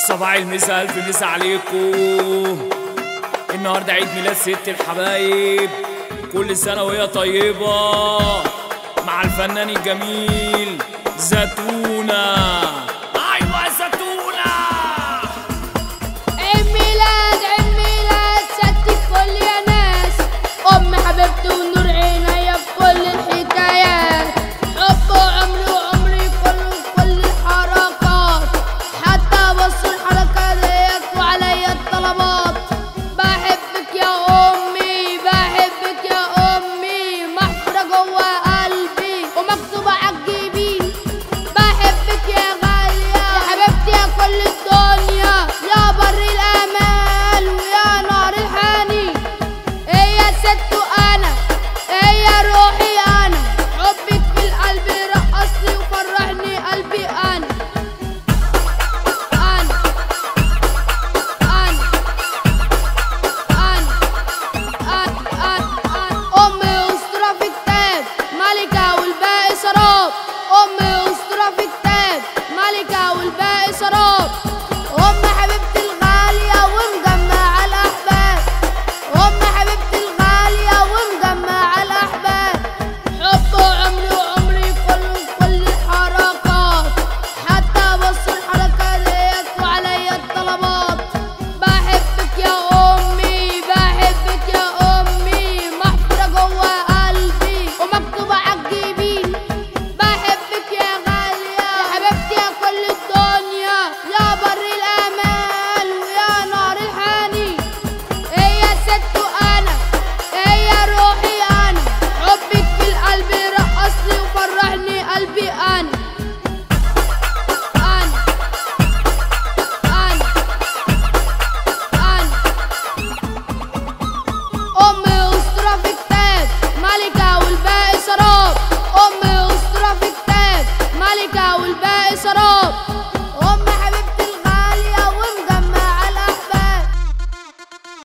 صباح المساء الف مسا عليكم النهارده عيد ميلاد ست الحبايب كل سنه وهي طيبه مع الفنان الجميل زتونه ايوه زتونه عيد ميلاد عيد ميلاد ست الكل يا ناس ام حبيبتي ونور عينيا في كل الحكايات حب عمري وعمري كله في كل الحركات حتى بص الحركة ديت وعليا الطلبات بحبك يا امي بحبك يا امي محفورة جوا قلبي ومكتوبة عالجبين بحبك يا غالية يا حبيبتي يا كل الدنيا يا بر الأمان ويا نار الحنين هي ست وأنا هي روحي أنا حبك في القلب رقصني وفرحني قلبي أنا أنا أنا أنا أنا أنا أمي أسطورة في كتاب ملكة والباقي سراب أمي أسطورة في كتاب ملكة والباقي سراب